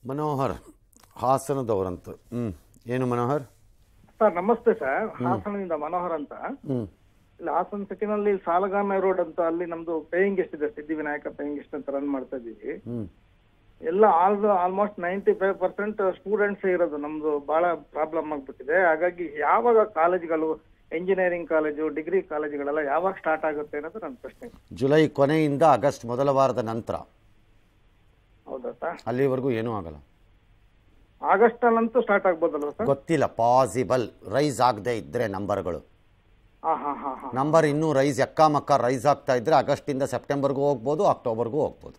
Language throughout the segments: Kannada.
ಮನೋಹರ್ ಹಾಸನದವರಂತ ಹ್ಞೂ ಏನು ಮನೋಹರ್ ಸರ್ ನಮಸ್ತೆ ಸರ್ ಹಾಸನದಿಂದ ಮನೋಹರ್ ಅಂತ ಹ್ಞೂ ಇಲ್ಲಿ ಹಾಸನ ಸಿಟಿನಲ್ಲಿ ಸಾಲಗಾನ ರೋಡ್ ಅಂತ ಅಲ್ಲಿ ನಮ್ದು ಪೇಯಿಂಗ್ ಗೆಸ್ಟ್ ಇದೆ ಸಿದ್ಧಿವಿನಾಯಕ ಪೇಯಿಂಗ್ ಗೆಸ್ಟ್ ಅಂತ ರನ್ ಮಾಡ್ತಾ ಇದೀವಿ ಹ್ಞೂ ಎಲ್ಲ all almost ninety five percent students ಇರೋದು ನಮ್ದು ಬಹಳ ಪ್ರಾಬ್ಲಮ್ ಆಗ್ಬಿಟ್ಟಿದೆ ಹಾಗಾಗಿ ಯಾವಾಗ ಕಾಲೇಜ್ಗಳು ಇಂಜಿನಿಯರಿಂಗ್ ಕಾಲೇಜು ಡಿಗ್ರಿ ಕಾಲೇಜುಗಳೆಲ್ಲ ಯಾವಾಗ ಸ್ಟಾರ್ಟ್ ಆಗುತ್ತೆ ಅನ್ನೋದು ನನ್ನ ಪ್ರಶ್ನೆ ಜುಲೈ ಕೊನೆಯಿಂದ ಆಗಸ್ಟ್ ಮೊದಲ ವಾರದ ನಂತರ ಹೌದಾ ಸರ್ ಅಲ್ಲಿವರೆಗೂ ಏನೂ ಆಗಲ್ಲ ಆಗಸ್ಟ್ ಅಲ್ಲಂತೂ ಸ್ಟಾರ್ಟ್ ಆಗ್ಬೋದಲ್ವ ಸರ್ ಗೊತ್ತಿಲ್ಲ ಪಾಸಿಬಲ್ ರೈಸ್ ಆಗದೆ ಇದ್ದರೆ ನಂಬರ್ಗಳು ಹಾ ಹಾ ಹಾ ಹಾ ನಂಬರ್ ಇನ್ನೂ ರೈಸ್ ಎಕ್ಕ ಮಕ್ಕ ರೈಸ್ ಆಗ್ತಾ ಇದ್ದರೆ ಆಗಸ್ಟಿಂದ ಸೆಪ್ಟೆಂಬರ್ಗೂ ಹೋಗ್ಬೋದು ಅಕ್ಟೋಬರ್ಗೂ ಹೋಗ್ಬೋದು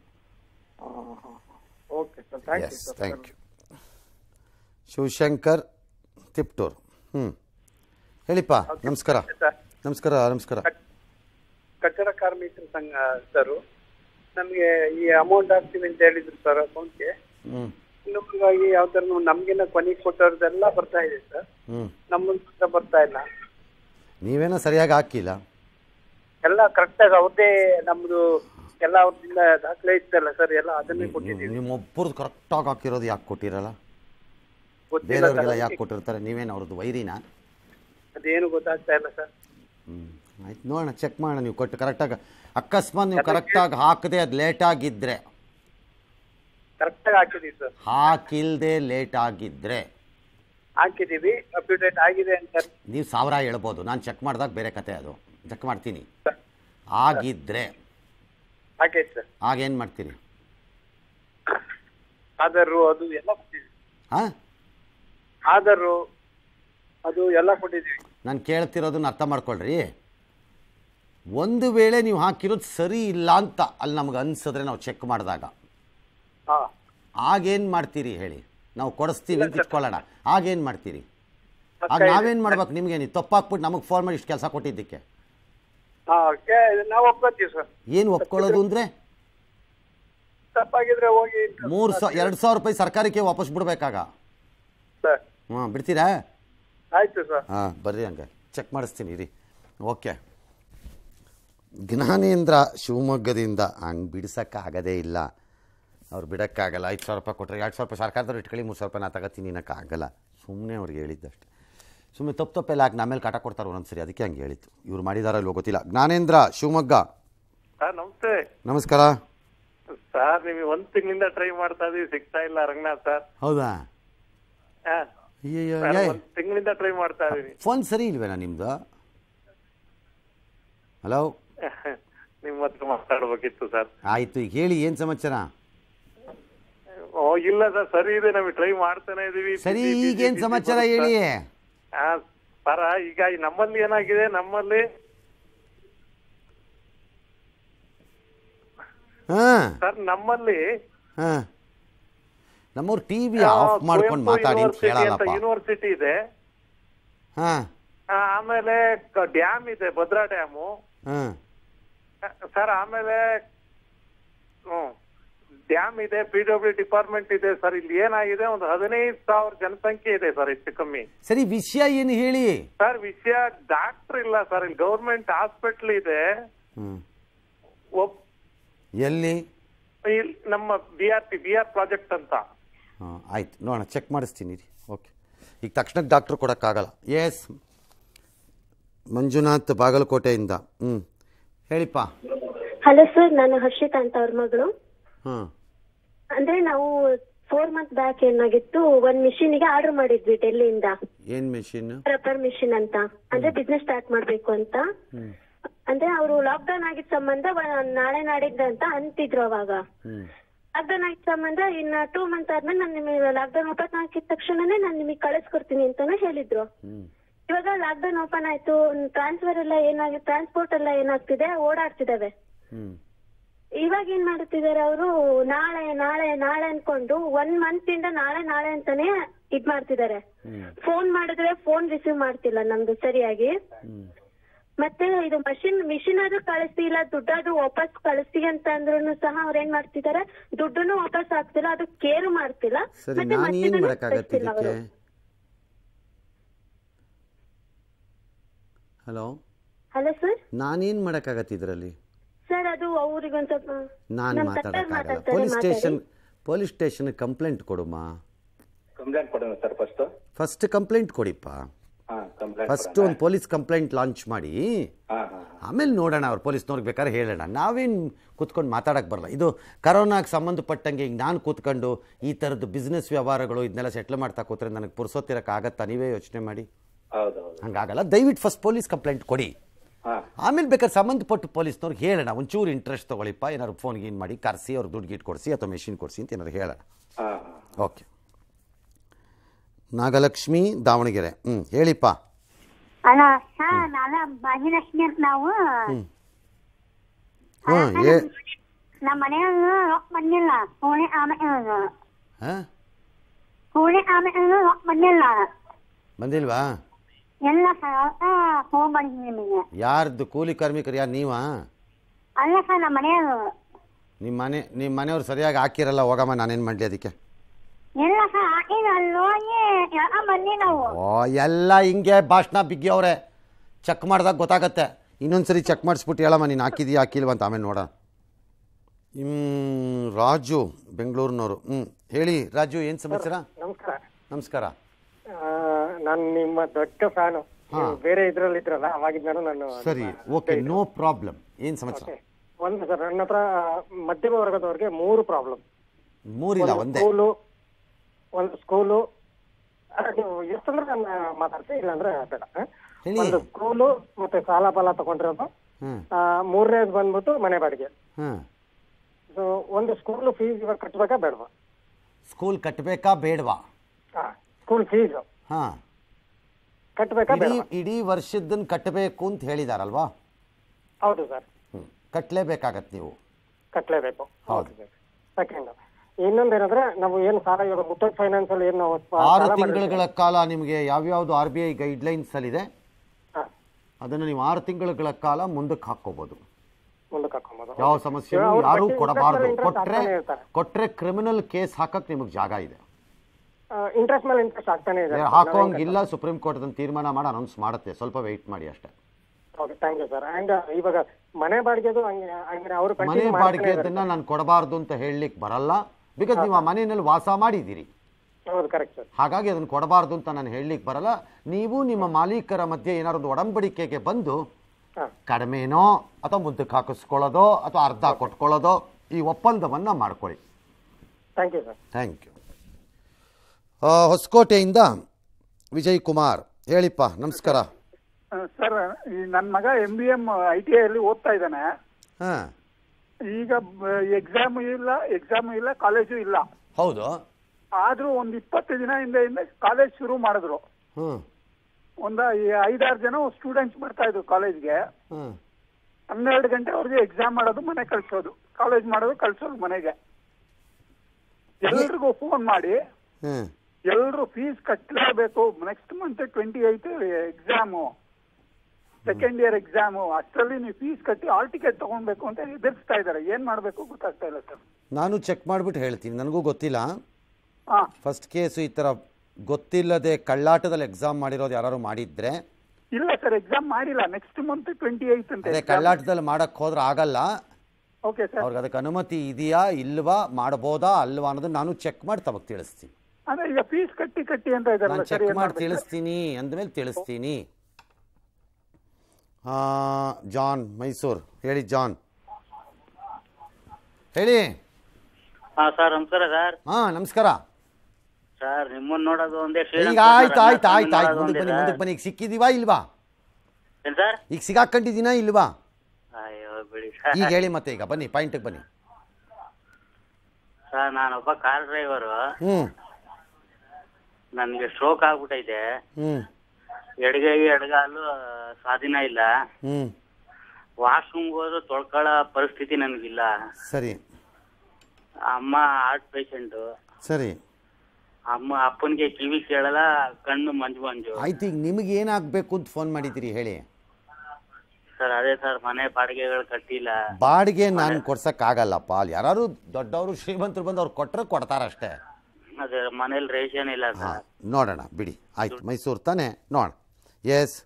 okay sir thank you yes sir thank you Shivashankar Tiptur ಹ್ಞೂ ಹೇಳಿಪ್ಪ ನಮಸ್ಕಾರ ನಮಸ್ಕಾರ ನಮಸ್ಕಾರ ಕಟ್ಟಡ ಕಾರ್ಮಿಕರ ಸಂಘ ಸರ್ ನಮಗೆ ಈ ಅಮೌಂಟ್ ಹಾಕ್ತೀವಿ ಅಂತ ಹೇಳಿದ್ರು ಸರ್ ಅಕೌಂಟ್ಗೆ ಹ್ಞೂ ನಮಗಾಗಿ ಯಾವ ತರ ನಮ್ಗಿನ್ನ ಕೊನೆಗೆ ಕೊಟ್ಟವ್ರದ್ದೆಲ್ಲ ಬರ್ತಾ ಇದೆ ಸರ್ ಹ್ಞೂ ನಮ್ಮನ್ನ ಮಾತ್ರ ಬರ್ತಾ ಇಲ್ಲ ನೀವೇನೋ ಸರಿಯಾಗಿ ಹಾಕಿಲ್ಲ ಎಲ್ಲ ಕರೆಕ್ಟಾಗಿ ಅವ್ರದ್ದೇ ನಮ್ದು ಎಲ್ಲ ಅವ್ರದಿಂದ ದಾಖಲೆ ಇತ್ತಲ್ಲ ಸರ್ ಎಲ್ಲ ಅದನ್ನೇ ಕೊಟ್ಟಿದ್ದೀವಿ ನಿಮ್ಮೊಬ್ಬರದು ಕರೆಕ್ಟಾಗಿ ಹಾಕಿರೋದು ಯಾಕೆ ಕೊಟ್ಟಿರಲ್ಲ ಗೊತ್ತಿಲ್ಲ ಬೇರೆಯವ್ರಿಗೆಲ್ಲ ಸರ್ ಯಾಕೆ ಕೊಟ್ಟಿರ್ತಾರೆ ನೀವೇನು ಅವ್ರದ್ದು ವೈರಿನಾ ಅದೇನು ಗೊತ್ತಾಗ್ತಾ ಇಲ್ಲ ಸರ್ ಹ್ಞೂ ಆಯ್ತು ನೋಡೋಣ ಚೆಕ್ ಮಾಡೋಣ ನೀವು ಕೊಟ್ಟು ಕರೆಕ್ಟಾಗಿ ಅಕಸ್ಮಾತ್ ನೀವು ಕರೆಕ್ಟಾಗಿ ಹಾಕದೆ ಅದು ಲೇಟಾಗಿದ್ದರೆ ಕರೆಕ್ಟಾಗಿ ಹಾಕಿದೀವಿ ಸರ್ ಹಾಕಿಲ್ದೆ ಲೇಟ್ ಆಗಿದ್ದರೆ ಹಾಕಿದೀವಿ ಅಪ್ಡೇಟ್ ಆಗಿದೆ ಅಂತ ನೀವು ಸಾವಿರ ಹೇಳ್ಬೋದು ನಾನು ಚೆಕ್ ಮಾಡಿದಾಗ ಬೇರೆ ಕತೆ ಅದು ಚೆಕ್ ಮಾಡ್ತೀನಿ ಆಗಿದ್ದರೆ ಹಾಕೈತೆ ಸರ್ ಆಗೇನು ಮಾಡ್ತೀರಿ ಆಧಾರು ಅದು ಎಲ್ಲ ಕೊಟ್ಟಿದ್ದೀವಿ ಹಾಂ ಆಧಾರು ಅದು ಎಲ್ಲ ಕೊಟ್ಟಿದ್ದೀವಿ ನಾನು ಕೇಳ್ತಿರೋದನ್ನ ಅರ್ಥ ಮಾಡ್ಕೊಳ್ರಿ ಒಂದು ವೇಳೆ ನೀವು ಹಾಕಿರೋದು ಸರಿ ಇಲ್ಲ ಅಂತ ಅಲ್ಲಿ ನಮ್ಗೆ ಅನ್ಸಿದ್ರೆ ನಾವು ಚೆಕ್ ಮಾಡಿದಾಗ ಹಾ ಆಗೇನು ಮಾಡ್ತೀರಿ ಹೇಳಿ ನಾವು ಕೊಡಿಸ್ತೀವಿ ಅಂತ ಇಟ್ಕೊಳ್ಳೋಣ ಆಗೇನು ಮಾಡ್ತೀರಿ ಆಗ ನಾವೇನು ಮಾಡ್ಬೇಕು ನಿಮಗೆ ನೀವು ತಪ್ಪಾಕ್ಬಿಟ್ಟು ನಮಗೆ ಫೋನ್ ಮಾಡಿ ಇಷ್ಟು ಕೆಲಸ ಕೊಟ್ಟಿದ್ದಕ್ಕೆ ಹಾ ಓಕೆ ನಾವು ಒಪ್ಕೋತೀವಿ ಸರ್ ಏನು ಒಪ್ಕೊಳ್ಳೋದು ಅಂದರೆ ತಪ್ಪಾಗಿದ್ರೆ ಹೋಗಿ ಮೂರು ಸಾ ಎರಡು ಸಾವಿರ ರೂಪಾಯಿ ಸರ್ಕಾರಕ್ಕೆ ವಾಪಸ್ ಬಿಡ್ಬೇಕಾಗ ಸರ್ ಹಾಂ ಬಿಡ್ತೀರಾ ಆಯ್ತು ಸರ್ ಹಾಂ ಬರ್ರಿ ಹಂಗೆ ಚೆಕ್ ಮಾಡಿಸ್ತೀನಿ ರೀ ಓಕೆ ಜ್ಞಾನೇಂದ್ರ ಶಿವಮೊಗ್ಗದಿಂದ ಹಂಗೆ ಬಿಡ್ಸೋಕ್ಕಾಗದೇ ಇಲ್ಲ ಅವ್ರು ಬಿಡೋಕ್ಕಾಗಲ್ಲ ಐದು ಸಾವಿರ ರೂಪಾಯಿ ಕೊಟ್ಟರೆ ಎರಡು ಸಾವಿರ ರೂಪಾಯಿ ಸರ್ಕಾರದವ್ರು ಇಟ್ಕೊಳ್ಳಿ ಮೂರು ಸಾವಿರ ರೂಪಾಯಿ ನಾ ತಗೋತೀನಿ ಅನ್ನೋಕ್ಕಾಗಲ್ಲ ಸುಮ್ಮನೆ ಅವ್ರಿಗೆ ಹೇಳಿದ್ದಷ್ಟೆ ಸುಮ್ಮನೆ ತಪ್ಪು ತಪ್ಪೆಲ್ಲ ಹಾಕಿ ಆಮೇಲೆ ಕಾಟ ಕೊಡ್ತಾರೆ ಒಂದೊಂದ್ಸರಿ ಅದಕ್ಕೆ ಹಂಗೆ ಹೇಳಿತ್ತು ಇವ್ರು ಮಾಡಿದಾರ ಇಲ್ವೋ ಗೊತ್ತಿಲ್ಲ ಜ್ಞಾನೇಂದ್ರ ಶಿವಮೊಗ್ಗ ಸರ್ ನಮಸ್ತೆ ನಮಸ್ಕಾರ ಸರ್ ನಿಮಗೆ ಒಂದ್ ತಿಂಗಳಿಂದ ಟ್ರೈ ಮಾಡ್ತಾ ಇದೀವಿ ಸಿಗ್ತಾ ಇಲ್ಲ ರಂಗನಾಥ್ ಸರ್ ಹೌದಾ ಹಾ. ಅಯ್ಯಯ್ಯೋ ಸರ್, ಏ ಒಂದ್ ತಿಂಗಳಿಂದ ಟ್ರೈ ಮಾಡ್ತಾ ಇದೀನಿ ಫೋನ್ ಸರಿ ಇಲ್ವೇನಾ ನಿಮ್ಮದು ಹಲೋ ನಿಮ್ಮ ಹತ್ರ ಮಾತಾಡ್ಬೇಕಿತ್ತು ಸರ್ ಆಯಿತು ಈಗ ಹೇಳಿ ಏನು ಸಮಾಚಾರ ಓ ಇಲ್ಲ ಸರ್ ಸರಿ ಇದೆ ನಮಗೆ ಟ್ರೈ ಮಾಡ್ತಾನೆ ಇದೀವಿ ಸರಿ busy, busy, ಈಗೇನು busy ಸಮಾಚಾರ ಬರುತ್ತೆ. ಹೇಳಿ ಹಾ ಸರ ಈಗ ಈ ನಮ್ಮಲ್ಲಿ ಏನಾಗಿದೆ ನಮ್ಮಲ್ಲಿ ಹಾಂ ಸರ್ ನಮ್ಮಲ್ಲಿ ಹಾಂ ನಮ್ಮವ್ರು ಟಿ ವಿ ಆಫ್ ಮಾಡ್ಕೊಂಡು ಮಾತಾಡಿ ಅಂತ ಹೇಳಲ್ಲಪ್ಪ ಯೂನಿವರ್ಸಿಟಿ ಇದೆ ಹಾಂ ಆ, ಆಮೇಲೆ ಡ್ಯಾಮ್ ಇದೆ ಭದ್ರಾ ಡ್ಯಾಮು ಹಾಂ ಸರ್ ಆಮೇಲೆ ಹ್ಮ್ ಡ್ಯಾಮ್ ಇದೆ ಪಿ ಡಬ್ಲ್ಯೂ ಡಿಪಾರ್ಟ್ಮೆಂಟ್ ಇದೆ ಸರ್ ಇಲ್ಲಿ ಏನಾಗಿದೆ ಒಂದು ಹದಿನೈದು ಸಾವಿರ ಜನಸಂಖ್ಯೆ ಇದೆ ಸರ್ ಹೆಚ್ಚು ಕಮ್ಮಿ ಸರಿ ವಿಷಯ ಏನು ಹೇಳಿ ಸರ್ ವಿಷಯ ಡಾಕ್ಟರ್ ಇಲ್ಲ ಸರ್ ಇಲ್ಲಿ ಗೌರ್ಮೆಂಟ್ ಹಾಸ್ಪಿಟಲ್ ಇದೆ ಹ್ಞೂ ಒಬ್ ಎಲ್ಲಿ ಇಲ್ಲಿ ನಮ್ಮ B R P B R project ಅಂತ ಹಾಂ ಆಯ್ತು ನೋಡೋಣ ಚೆಕ್ ಮಾಡಿಸ್ತೀನಿ ರೀ ಓಕೆ ಈಗ ತಕ್ಷಣಕ್ಕೆ ಡಾಕ್ಟ್ರು ಕೊಡೋಕ್ಕಾಗಲ್ಲ ಎಸ್ ಮಂಜುನಾಥ್ ಬಾಗಲಕೋಟೆಯಿಂದ ಹ್ಞೂ ಹೇಳಿಪ್ಪ ಹಲೋ ಸರ್ ನಾನು ಹರ್ಷಿತಾ ಅಂತ ಅವ್ರ ಮಗಳು ಹಾಂ ಅಂದ್ರೆ ನಾವು ಫೋರ್ ಮಂತ್ ಬ್ಯಾಕ್ ಏನಾಗಿತ್ತು ಒಂದ್ ಮಿಷಿನ್ ಗೆ ಆರ್ಡರ್ ಮಾಡಿದ್ವಿ ಡೆಲ್ಲಿಯಿಂದ ಏನು ಮೆಷಿನ್ ರಬ್ಬರ್ ಮಿಷಿನ್ ಅಂತ ಅಂದ್ರೆ ಬಿಸ್ನೆಸ್ ಸ್ಟಾರ್ಟ್ ಮಾಡ್ಬೇಕು ಅಂತ ಅಂದ್ರೆ ಅವರು ಲಾಕ್ಡೌನ್ ಆಗಿದ್ ಸಂಬಂಧ ವ- ನಾಳೆ ನಾಡಿದ್ದು ಅಂತ ಅಂತಿದ್ರು ಅವಾಗ ಹ್ಞೂ ಲಾಕ್ಡೌನ್ ಆಗಿದ್ ಸಂಬಂಧ ಇನ್ನ ಟೂ ಮಂತ್ ಆದ್ಮೇಲೆ ನಾನು ನಿಮಗೆ ಲಾಕ್ಡೌನ್ ಓಪನ್ ಆಗಿದ ತಕ್ಷಣನೇ ನಾನು ನಿಮಗೆ ಕಳಿಸ್ಕೊಡ್ತೀನಿ ಅಂತಾನೆ ಹೇಳಿದ್ರು ಹ್ಞೂ ಇವಾಗ ಲಾಕ್ಡೌನ್ ಓಪನ್ ಆಯ್ತು ಟ್ರಾನ್ಸ್ಫರ್ ಎಲ್ಲ ಏನಾಗಿ ಟ್ರಾನ್ಸ್ಪೋರ್ಟ್ ಎಲ್ಲ ಏನಾಗ್ತಿದೆ ಓಡಾಡ್ತಿದಾವೆ ಹ್ಞೂ ಇವಾಗ ಏನ್ ಮಾಡುತ್ತಿದ್ದಾರೆ ಅವರು ನಾಳೆ ನಾಳೆ ನಾಳೆ ಅನ್ಕೊಂಡು ಒನ್ ಮಂತ್ ಇಂದ ನಾಳೆ ನಾಳೆ ಅಂತಾನೆ ಇದ್ ಮಾಡ್ತಿದ್ದಾರೆ ಫೋನ್ ಮಾಡಿದ್ರೆ ಫೋನ್ ರಿಸೀವ್ ಮಾಡ್ತಿಲ್ಲ ನಮ್ದು ಸರಿಯಾಗಿ ಮತ್ತೆ ಇದು ಮಷಿನ್ ಮಿಷಿನ್ ಆದ್ರೂ ಕಳಿಸ್ತಿ ಇಲ್ಲ ದುಡ್ಡಾದ್ರೂ ವಾಪಸ್ ಕಳಿಸ್ತಿ ಅಂತ ಅಂದ್ರೂ ಸಹ ಅವ್ರ ಏನ್ ಮಾಡ್ತಿದ್ದಾರೆ ದುಡ್ಡನ್ನು ವಾಪಸ್ ಆಗ್ತಿಲ್ಲ ಅದು ಕೇರು ಮಾಡ್ತಿಲ್ಲ ಸರಿ ಮತ್ತೆ ನಾನು ಏನು ಮಷೀನನ್ನು ಮಾಡೋಕ್ಕಾಗತ್ತೆ ಕಳಿಸ್ತಿಲ್ಲ ಇದಕ್ಕೆ ಅವರು ಹಲೋ ಹಲೋ ಸರ್ ನಾನೇನು ಮಾಡೋಕ್ಕಾಗತ್ತೆ ಇದರಲ್ಲಿ ಸರ್ ಅದು ಅವ್ರಿಗೊಂದ್ ಸ್ವಲ್ಪ ನಾನು ನಮ್ ಮಾತಾಡೋಕ್ಕಾಗಲ್ಲ ಕಟ್ಟರ್ ಮಾತಾಡ್ತಾರೆ ಪೊಲೀಸ್ ಮಾತಾಡಿ. ಸ್ಟೇಷನ್ ಪೊಲೀಸ್ ಸ್ಟೇಷನ್ಗೆ ಕಂಪ್ಲೇಂಟ್ ಕೊಡುಮ್ಮ ಕಂಪ್ಲೇಂಟ್ ಕೊಡೋಣ ಸರ್ ಫಸ್ಟ್ ಫಸ್ಟ್ ಕಂಪ್ಲೇಂಟ್ ಕೊಡಿಪ್ಪ ಹಾ ಕಂಪ್ಲೇಂಟ್ ಫಸ್ಟ್ ಒಂದು ಪೊಲೀಸ್ ಕಂಪ್ಲೇಂಟ್ ಲಾಂಚ್ ಮಾಡಿ ಹಾ ಹಾ ಆಮೇಲೆ ನೋಡೋಣ ಅವ್ರು ಪೊಲೀಸ್ನವ್ರಿಗೆ ಬೇಕಾದ್ರೆ ಹೇಳೋಣ ನಾವೇನು ಕೂತ್ಕೊಂಡು ಮಾತಾಡೋಕ್ಕೆ ಬರಲ್ಲ ಇದು ಕರೋನಾಗೆ ಸಂಬಂಧಪಟ್ಟಂಗೆ ಈಗ ನಾನು ಕೂತ್ಕೊಂಡು ಈ ಥರದ್ದು ಬಿಸ್ನೆಸ್ ವ್ಯವಹಾರಗಳು ಇದನ್ನೆಲ್ಲ ಸೆಟ್ಲ್ ಮಾಡ್ತಾ ಕೂತ್ರೆ ನನಗೆ ಪುರ್ಸೋತಿರಕ್ಕೆ ಆಗತ್ತಾ ನೀವೇ ಯೋಚನೆ ಮಾಡಿ ಹೌದು ಹೌದು ಹಂಗಾಗಲ್ಲ ದಯವಿಟ್ಟು ಫಸ್ಟ್ ಪೊಲೀಸ್ ಕಂಪ್ಲೇಂಟ್ ಕೊಡಿ ಹಾ ಆಮೇಲೆ ಬೇಕಾದ್ರೆ ಸಂಬಂಧಪಟ್ಟ ಪೊಲೀಸ್ನವ್ರಿಗೆ ಹೇಳೋಣ ಒಂಚೂರು ಇಂಟ್ರೆಸ್ಟ್ ತೊಗೊಳಿಪ್ಪ ಏನಾದ್ರು ಫೋನ್ ಗೀನ್ ಮಾಡಿ ಕರೆಸಿ ಅವ್ರು ದುಡ್ಡು ಗೀಟ್ ಕೊಡಿಸಿ ಅಥವಾ ಮೆಷಿನ್ ಕೊಡಿಸಿ ಅಂತ ಏನಾದ್ರು ಹೇಳೋಣ ಹಾ ಓಕೆ ನಾಗಲಕ್ಷ್ಮಿ ದಾವಣಗೆರೆ ಹ್ಞೂ ಹೇಳಿಪ್ಪ ಅಲ್ಲ ಸರ್ ನಾನು ಭಾಗ್ಯಲಕ್ಷ್ಮಿ ಅಂತ ನಾವು ಹ್ಞೂ ಏ ನಮ್ಮ ಮನೆಯಲ್ಲ ರೊಕ್ಕ ಬಂದಿಲ್ಲ ಕೋಣೆ ಆಮೇಲೆ ಹಾಂ ಕೋಣೆ ಆಮೇಲೆ ರೊಕ್ಕ ಬಂದಿಲ್ಲ ಬಂದಿಲ್ವಾ ಎಲ್ಲ ಸರ್ ಅವತ್ತ ಫೋನ್ ಮಾಡಿದ್ವಿ ನಿಮಗೆ ಯಾರ್ದು ಕೂಲಿ ಕಾರ್ಮಿಕರು ಯಾರು ನೀವಾ ಅಲ್ಲ ಸರ್ ನಮ್ಮ ಮನೆಯವರು ನಿಮ್ಮ ಮನೆ ನಿಮ್ಮ ಮನೆಯವ್ರು ಸರಿಯಾಗಿ ಹಾಕಿರಲ್ಲ ಹೋಗಮ್ಮ ನಾನೇನು ಮಾಡಲಿ ಅದಕ್ಕೆ ಎಲ್ಲ ಸರ್ ಹಾಕಿದ ಅಲ್ಲಿ ಹೋಗಿ ಎಲ್ಲ ಬಂದಿ ನಾವು ಓ ಎಲ್ಲ ಹಿಂಗೆ ಭಾಷಣ ಬಿಗ್ಗಿಯವ್ರೆ ಚೆಕ್ ಮಾಡಿದಾಗ ಗೊತ್ತಾಗತ್ತೆ ಇನ್ನೊಂದು ಸರಿ ಚೆಕ್ ಮಾಡಿಸ್ಬಿಟ್ಟು ಹೇಳಮ್ಮ ನೀನು ಹಾಕಿದೀಯ ಹಾಕಿಲ್ವ ಅಂತ ಆಮೇಲೆ ನೋಡೋಣ ಹ್ಮ್, ರಾಜು ಬೆಂಗಳೂರಿನವರು ಹ್ಞೂ ಹೇಳಿ ರಾಜು ಏನು ಸಮಾಚಾರ ನಮಸ್ಕಾರ ನಮಸ್ಕಾರ ನಾನು ನಿಮ್ಮ ದೊಡ್ಡ ಫ್ಯಾನು ಹಾ. ಬೇರೆ ಇದ್ರಲ್ಲಿ ಇದ್ರಲ್ಲ ಅವಾಗಿದ್ದಾನು ನಾನು ಸರಿ ಓಕೆ ನೋ ಪ್ರಾಬ್ಲಮ್ ಏನು ಸಮಾಚಾರ ಒಂದು ಸರ್ ನನ್ನ ಹತ್ರ ಮಧ್ಯಮ ವರ್ಗದವ್ರಿಗೆ ಮೂರು ಪ್ರಾಬ್ಲಮ್ ಮೂರಿಲ್ಲ ಒಂದೇ ಸ್ಕೂಲು ಒಂದು ಸ್ಕೂಲು ನೀವು ಎಷ್ಟಂದ್ರೆ ನಾನು ಮಾತಾಡ್ತೀನಿ ಇಲ್ಲಾಂದ್ರೆ ಬೇಡ ಆ? ಹೇಳಿ. ಒಂದು ಸ್ಕೂಲು ಮತ್ತೆ ಸಾಲ ಪಾಲ ತಗೊಂಡಿರೋದು ಹಾಂ ಆ, ಮೂರನೇದು ಬಂದ್ಬಿಟ್ಟು ಮನೆ ಬಾಡಿಗೆ ಹಾಂ ಸೊ ಒಂದು ಸ್ಕೂಲ್ ಫೀಸ್ ಇವಾಗ ಕಟ್ಬೇಕಾ ಬೇಡವಾ ಸ್ಕೂಲ್ ಕಟ್ಟಬೇಕಾ ಬೇಡವಾ ಸ್ಕೂಲ್ ಫೀಸ್ ಹಾಂ ಕಟ್ಬೇಕಾ ಇಡೀ ಬೇಡವಾ ಇಡೀ ವರ್ಷದ್ದನ್ನು ಕಟ್ಟಬೇಕು ಅಂತ ಹೇಳಿದಾರಲ್ವಾ ಹೌದು ಸರ್ ಹ್ಞೂ ಕಟ್ಟಲೇಬೇಕಾಗತ್ತೆ ನೀವು ಕಟ್ಲೇಬೇಕು ಹೌದು. ಸೆಕೆಂಡ್ ಇನ್ನೊಂದೇನಂದ್ರೆ ನಾವು ಏನು ಸಾಲ ಇವಾಗ ಮುತ್ತೂಟ್ ಫೈನಾನ್ಸ್ ಅಲ್ಲಿ ಏನು ನಾವು ಪ- ಆರು ಸಾಲ ತಿಂಗಳುಗಳ ಕಾಲ ನಿಮಗೆ ಯಾವ್ಯಾವುದು ಆರ್ ಬಿ ಐ ಗೈಡ್ಲೈನ್ಸಲ್ಲಿದೆ ಹಾ, ಅದನ್ನು ನೀವು ಆರು ತಿಂಗಳುಗಳ ಕಾಲ ಮುಂದಕ್ಕೆ ಹಾಕ್ಕೋಬೋದು ಮುಂದಕ್ಕೆ ಹಾಕೊಂಬೋದು ಯಾವ ಸಮಸ್ಯೆ ಇವಾಗ ಅವ್ರು ಯಾರೂ ಬಡ್ಡಿ ಕೊಡಬಾರ್ದು interest ಮೇಲೆ interest ಕೊಟ್ರೆ ಹಾಕ್ತಾನೆ ಇರ್ತಾರೆ. ಕೊಟ್ರೆ ಕ್ರಿಮಿನಲ್ ಕೇಸ್ ಹಾಕಕ್ಕೆ ನಿಮಗೆ ಜಾಗ ಇದೆ ಇಂಟ್ರೆಸ್ಟ್ ಮೇಲೆ ಇಂಟ್ರೆಸ್ಟ್ ಆಗ್ತಾನೆ ಇದೆ ಹಾಕೋಂಗಿಲ್ಲ ಸುಪ್ರೀಂ ಕೋರ್ಟ್ ಅದನ್ನು ತೀರ್ಮಾನ ಮಾಡಿ ಅನೌನ್ಸ್ ಮಾಡುತ್ತೆ ಸ್ವಲ್ಪ ವೆಯ್ಟ್ ಮಾಡಿ ಅಷ್ಟೇ okay thank you sir and ಇವಾಗ ಮನೆ ಬಾಡಿಗೆದು ಹಂಗೆ ಹಂಗೆ ಅವರು ಮನೆ ಕಂಟಿನ್ಯೂ ಮಾಡ್ತಾನೆ ಬಾಡಿಗೆದನ್ನ ನಾನು ಕೊಡಬಾರ್ದು ಅಂತ ಹೇಳಲಿಕ್ಕೆ ಬರಲ್ಲ ಬಿಕಾಸ್ ನೀವು ಆ ಮನೆಯಲ್ಲಿ ವಾಸ ಮಾಡಿದ್ದೀರಿ ಹೌದು ಕರೆಕ್ಟ್ ಸರ್ ಹಾಗಾಗಿ ಅದನ್ನು ಕೊಡಬಾರ್ದು ಅಂತ ನಾನು ಹೇಳಲಿಕ್ಕೆ ಬರಲ್ಲ ನೀವು ನಿಮ್ಮ ಮಾಲೀಕರ ಮಧ್ಯೆ ಏನಾದ್ರು ಒಂದು ಒಡಂಬಡಿಕೆಗೆ ಬಂದು ಹಾಂ ಕಡಿಮೆನೋ ಅಥವಾ ಮುಂದಕ್ಕೆ ಹಾಕಿಸ್ಕೊಳ್ಳೋದೋ ಅಥವಾ ಅರ್ಧ ಕೊಟ್ಕೊಳ್ಳೋದೋ ಈ ಒಪ್ಪಂದವನ್ನು ಮಾಡ್ಕೊಳ್ಳಿ thank you sir thank you ಹೊಸಕೋಟೆಯಿಂದ ವಿಜಯ್ ಕುಮಾರ್ ಹೇಳಿಪ್ಪ ನಮಸ್ಕಾರ ಸರ್ ಈ ನನ್ನ ಮಗ M B M I T I ಅಲ್ಲಿ ಓದ್ತಾ ಇದ್ದಾನೆ ಹಾಂ ಈಗ ಎಕ್ಸಾಮ್ ಇಲ್ಲ ಎಕ್ಸಾಮ್ ಇಲ್ಲ ಕಾಲೇಜು ಇಲ್ಲ ಹೌದು ಆದ್ರೂ ಒಂದ್ ಇಪ್ಪತ್ತು ದಿನ ಹಿಂದೆ ಕಾಲೇಜ್ ಶುರು ಮಾಡಿದ್ರು ಹ್ಞೂ ಒಂದ ಈ ಐದಾರು ಜನ ಸ್ಟೂಡೆಂಟ್ಸ್ ಬರ್ತಾ ಇದ್ರು ಕಾಲೇಜ್ಗೆ ಹ್ಞೂ ಹನ್ನೆರಡು ಗಂಟೆ ಅವ್ರಿಗೆ ಎಕ್ಸಾಮ್ ಮಾಡೋದು ಮನೆ ಕಳ್ಸೋದು ಕಾಲೇಜ್ ಮಾಡೋದು ಕಳ್ಸೋದು ಮನೆಗೆ ಎಲ್ರಿಗೂ ಫೋನ್ ಮಾಡಿ ಹ್ಞೂ ಎಲ್ರು ಫೀಸ್ ಕಟ್ಟಲೇಬೇಕು next month twenty eight exam second year exam ಅಷ್ಟರಲ್ಲಿ ನೀವು ಫೀಸ್ ಕಟ್ಟಿ ಆಲ್ ಟಿಕೆಟ್ ತಗೊಳ್ಬೇಕು ಅಂತ ಎದುರಿಸ್ತಾ ಇದ್ದಾರೆ ಏನ್ ಮಾಡ್ಬೇಕು ಗೊತ್ತಾಗ್ತಾ ಇಲ್ಲ ಸರ್ ನಾನು ಚೆಕ್ ಮಾಡಿಬಿಟ್ಟು ಹೇಳ್ತೀನಿ ನನಗೂ ಗೊತ್ತಿಲ್ಲ ಹಾ ಫಸ್ಟ್ ಕೇಸು ಈ ಥರ ಗೊತ್ತಿಲ್ಲದೆ ಕಳ್ಳಾಟದಲ್ಲಿ ಎಕ್ಸಾಮ್ ಮಾಡಿರೋದು ಯಾರು ಮಾಡಿದ್ರೆ ಇಲ್ಲ ಸರ್ ಎಕ್ಸಾಮ್ ಮಾಡಿಲ್ಲ ನೆಕ್ಸ್ಟ್ ಮಂತ್ ಟ್ವೆಂಟಿ ಏಯ್ತ್ ಅಂತ ಅದೇ ಕಳ್ಳಾಟದಲ್ಲಿ ಮಾಡಕ್ಕೆ ಹೋದ್ರೆ ಆಗಲ್ಲ ಓಕೆ ಸರ್ ಅವ್ರಿಗೆ ಅದಕ್ಕೆ ಅನುಮತಿ ಇದೆಯಾ ಇಲ್ವಾ ಮಾಡ್ಬೋದಾ ಅಲ್ವಾ ಅನ್ನೋದನ್ನ ನಾನು ಚೆಕ್ ಮಾಡಿ ತಮಗೆ ತಿಳಿಸ್ತೀನಿ ಅಂದ್ರೆ ಈಗ ಫೀಸ್ ಕಟ್ಟಿ ಕಟ್ಟಿ ಅಂತ ನಾನು ಇದಾರಲ್ಲ ಸರ್ ಚೆಕ್ ಏನ್ ಮಾಡಿ ಮಾಡ್ಬೇಕು? ತಿಳಿಸ್ತೀನಿ ಅಂದಮೇಲೆ ತಿಳಿಸ್ತೀನಿ ಆ, ಜಾನ್ ಮೈಸೂರು ಹೇಳಿ ಜಾನ್ ಹೇಳಿ ಹಾ ಸರ್ ನಮಸ್ಕಾರ ಸರ್ ಹಾಂ ನಮಸ್ಕಾರ ಸರ್ ನಿಮ್ಮನ್ನ ನೋಡೋದು ಒಂದೇ ಈಗ ಆಯ್ತು ಆಯ್ತು ಆಯ್ತು ಆಯ್ತು ಮುಂದಕ್ಕೆ ಬನ್ನಿ ಮುಂದಕ್ಕೆ ಬನ್ನಿ ಈಗ ಸಿಕ್ಕಿದೀವಾ ಇಲ್ವಾ ಏನ್ ಸರ್ ಈಗ ಸಿಗಾಕೊಂಡಿದ್ದೀನಾ ಇಲ್ವಾ ಅಯ್ಯೋ ಬಿಡಿ ಈಗ ಸರ್ ಹೇಳಿ ಮತ್ತೆ ಈಗ ಬನ್ನಿ ಪಾಯಿಂಟಿಗೆ ಬನ್ನಿ ಸರ್ ನಾನೊಬ್ಬ ಕಾರ್ ಡ್ರೈವರು ಹ್ಞೂ ನನ್ಗೆ ಸ್ಟ್ರೋಕ್ ಆಗ್ಬಿಟ್ಟೈತೆ ಹ್ಞೂ ಎಡಗೈ ಎಡಗಾಲು ಸ್ವಾಧೀನ ಇಲ್ಲ ಹ್ಞೂ ವಾಶ್ರೂಮ್ ಹೋದ್ರು ತೊಳ್ಕೊಳ್ಳೋ ಪರಿಸ್ಥಿತಿ ನನಗಿಲ್ಲ ಸರಿ ಅಮ್ಮ ಹಾರ್ಟ್ ಪೇಷಂಟು ಸರಿ ಅಮ್ಮ ಅಪ್ಪನಿಗೆ ಕಿವಿ ಕೇಳಲ್ಲ ಕಣ್ಣು ಮಂಜು ಮಂಜು ಆಯ್ತು ಈಗ ನಿಮಗೆ ಏನಾಗಬೇಕು ಅಂತ ಫೋನ್ ಮಾಡಿದ್ದೀರಿ ಹೇಳಿ ಸರ್ ಅದೇ ಸರ್ ಮನೆ ಬಾಡಿಗೆಗಳು ಕಟ್ಟಿಲ್ಲ ಬಾಡಿಗೆ ನಾನು ಕೊಡ್ಸೋಕ್ಕಾಗಲ್ಲಪ್ಪ ಅಲ್ಲಿ ಯಾರು ದೊಡ್ಡವರು ಶ್ರೀಮಂತರು ಬಂದು ಅವ್ರು ಕೊಟ್ಟರೆ ಕೊಡ್ತಾರಷ್ಟೇ ಅದೇ ಮನೇಲಿ ರೇಷನ್ ಇಲ್ಲ ಹಾಂ ಸರ್ ನೋಡೋಣ ಬಿಡಿ ಆಯ್ತು ಮೈಸೂರು ತಾನೇ ನೋಡೋಣ ಎಸ್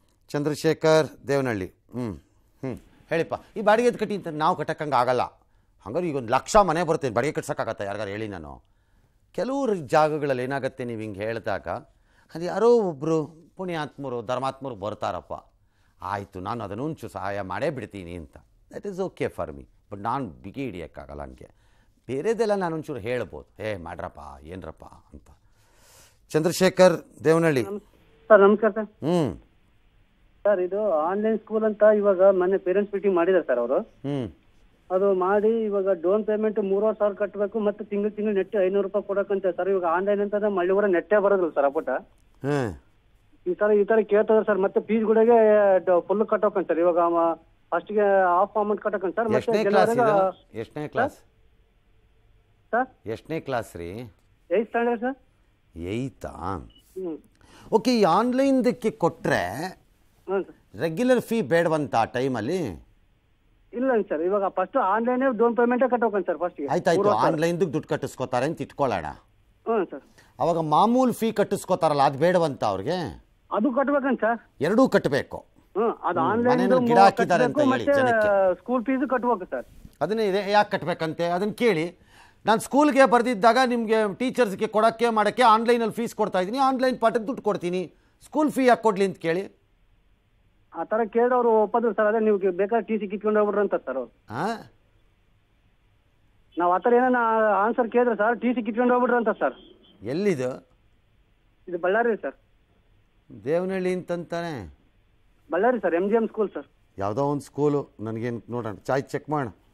ಚಂದ್ರಶೇಖರ್ ದೇವನಹಳ್ಳಿ ಹ್ಞೂ ಹ್ಞೂ ಹೇಳಿಪ್ಪ ಈ ಬಾಡಿಗೆ ಕಟ್ಟಿ ಅಂತ ನಾವು ಕಟ್ಟಕ್ಕಂಗೆ ಆಗಲ್ಲ ಹಂಗಾರೆ ಈಗ ಒಂದು ಲಕ್ಷ ಮನೆ ಬರ್ತೀನಿ ಬಾಡಿಗೆ ಕಟ್ಸೋಕ್ಕಾಗತ್ತಾ ಯಾರಿಗಾರು ಹೇಳಿ ನಾನು ಕೆಲವು ಜಾಗಗಳಲ್ಲಿ ಏನಾಗುತ್ತೆ ನೀವು ಹಿಂಗೆ ಹೇಳಿದಾಗ ಅದು ಯಾರೋ ಒಬ್ಬರು ಪುಣ್ಯಾತ್ಮರು ಧರ್ಮಾತ್ಮರು ಬರ್ತಾರಪ್ಪ ಆಯಿತು ನಾನು ಅದನ್ನು ಒಂಚು ಸಹಾಯ ಮಾಡೇ ಬಿಡ್ತೀನಿ ಅಂತ that is okay for me but ನಾನು ಬಿಗಿ ಹಿಡಿಯೋಕ್ಕಾಗಲ್ಲ ಹಂಗೆ ಬೇರೆದೆಲ್ಲ ನಾನು ಒಂಚೂರು ಹೇಳ್ಬೋದು ಏ ಮಾಡ್ರಪ್ಪ ಏನ್ರಪ್ಪ ಅಂತ ಚಂದ್ರಶೇಖರ್ ದೇವನಹಳ್ಳಿ ಸರ್ ನಮಸ್ಕಾರ ಸರ್ ಹ್ಞೂ ಸರ್ ಇದು ಆನ್ಲೈನ್ ಸ್ಕೂಲ್ ಅಂತ ಇವಾಗ ಮೊನ್ನೆ ಪೇರೆಂಟ್ಸ್ ಮೀಟಿಂಗ್ ಮಾಡಿದ್ದಾರೆ ಸರ್ ಅವರು ಹ್ಞೂ ಅದು ಮಾಡಿ ಇವಾಗ ಡೋನ್ ಪೇಮೆಂಟ್ ಮೂರುವರೆ ಸಾವಿರ ಕಟ್ಟಬೇಕು ಮತ್ತೆ ತಿಂಗಳು ತಿಂಗಳು ನೆಟ್ ಐನೂರು ರೂಪಾಯಿ ಕೊಡಕ್ಕಂತ ಸರ್ ಇವಾಗ ಆನ್ಲೈನ್ ಅಂತಂದ್ರೆ ಮಳ್ಳಿ ಕೂಡ ನೆಟ್ಟೇ ಬರೋದಿಲ್ಲ ಸರ್ ಅಪ್ಪಟ ಹಾಂ ಈ ತರ ಈ ತರ ಕೇಳ್ತಾರೆ ಸರ್ ಮತ್ತೆ ಫೀಸ್ಗಳಿಗೆ ಫುಲ್ ಕಟ್ಟೋಕಂತ ಸರ್ ಇವಾಗ ಫಸ್ಟ್ಗೆ ಹಾಫ್ ಅಮೌಂಟ್ ಕಟ್ಟಕಂತ ಸರ್ ಮತ್ತೆ ಎಷ್ಟನೇ ಕ್ಲಾಸ್ ಇದು ಜನವರಿಗೆ ಎಷ್ಟನೇ ಕ್ಲಾಸ್ ಸರ್ ಎಷ್ಟನೇ ಕ್ಲಾಸ್ ರೀ ಏಯ್ತ್ ಸ್ಟ್ಯಾಂಡರ್ಡ್ ಸರ್ ಏಯ್ತಾ ಹ್ಞೂ ಓಕೆ ಈ ಆನ್ಲೈನ್ದಕ್ಕೆ ಕೊಟ್ಟರೆ ಹ್ಞೂ ಸರ್ ರೆಗ್ಯುಲರ್ ಫೀ ಬೇಡವಂತ ಆ ಟೈಮಲ್ಲಿ ಇಲ್ಲ ಸರ್ ಇವಾಗ ಫಸ್ಟ್ ಆನ್ಲೈನ್ ಡೋನ್ ಪೇಮೆಂಟೇ ಕಟ್ಟೋಕಂತ ಸರ್ ಫಸ್ಟ್ಗೆ ಆಯ್ತಾಯ್ತು ಆನ್ಲೈನ್ದು ದುಡ್ಡು ಕಟ್ಟಿಸ್ಕೋತಾರೆ ಅಂತ ಇಟ್ಕೊಳ್ಳೋಣ ಹ್ಞೂ ಸರ್ ಅವಾಗ ಮಾಮೂಲು ಫೀ ಕಟ್ಟಿಸ್ಕೋತಾರಲ್ಲ ಅದು ಬೇಡವಂತ ಅವ್ರಿಗೆ ಅದು ಕಟ್ಬೇಕಂತ ಸರ್ ಎರಡೂ ಕಟ್ಟಬೇಕು ಹ್ಮ್ ಅದು ಹ್ಮ್, ಆನ್ಲೈನ್ ಮನೇಲಿ ಗಿಡ ಹಾಕಿದ್ದಾರೆ ಅಂತ ಹೇಳಿ ಮತ್ತೆ ಜನಕ್ಕೆ. ಸ್ಕೂಲ್ ಫೀಸ್ ಕಟ್ಬೇಕು ಸರ್ ಅದನ್ನೇ ಇದೆ ಯಾಕೆ ಕಟ್ಟಬೇಕಂತೆ ಅದನ್ನು ಕೇಳಿ ನಾನು ಸ್ಕೂಲ್ಗೆ ಬರೆದಿದ್ದಾಗ ನಿಮಗೆ ಟೀಚರ್ಸ್ಗೆ ಕೊಡೋಕ್ಕೆ ಮಾಡೋಕ್ಕೆ ಆನ್ಲೈನಲ್ಲಿ ಫೀಸ್ ಕೊಡ್ತಾ ಇದ್ದೀನಿ ಆನ್ಲೈನ್ ಪಾಠಕ್ಕೆ ದುಡ್ಡು ಕೊಡ್ತೀನಿ ಸ್ಕೂಲ್ ಫೀ ಯಾಕೆ ಕೊಡಲಿ ಅಂತ ಕೇಳಿ ಆ ತರ ಕೇಳಿದ್ರೆ ಅವ್ರು ಒಪ್ಪದ್ರು ಸರ್ ಅದೇ ನೀವು ಬೇಕಾದ್ರೆ ಟಿ ಸಿ ಕಿತ್ಕೊಂಡು ಹೋಗ್ಬಿಡ್ರಿ ಅಂತ ಸರ್ ಅವ್ರು ಹಾಂ ನಾವು ಆ ಥರ ಏನಾನ ಆನ್ಸರ್ ಕೇಳಿದ್ರೆ ಸರ್ ಟಿ ಸಿ ಕಿತ್ಕೊಂಡು ಹೋಗ್ಬಿಡ್ರಿ ಅಂತ ಸರ್ ಎಲ್ಲಿದು ಇದು ಬಳ್ಳಾರಿ ಸರ್ ದೇವನಹಳ್ಳಿ ಅಂತಂತಾನೆ Bellary sir M G M school sir ಯಾವುದೋ ಒಂದು ಸ್ಕೂಲು ನನಗೇನು ನೋಡೋಣ ಚಾಯ್ ಚೆಕ್ ಮಾಡೋಣ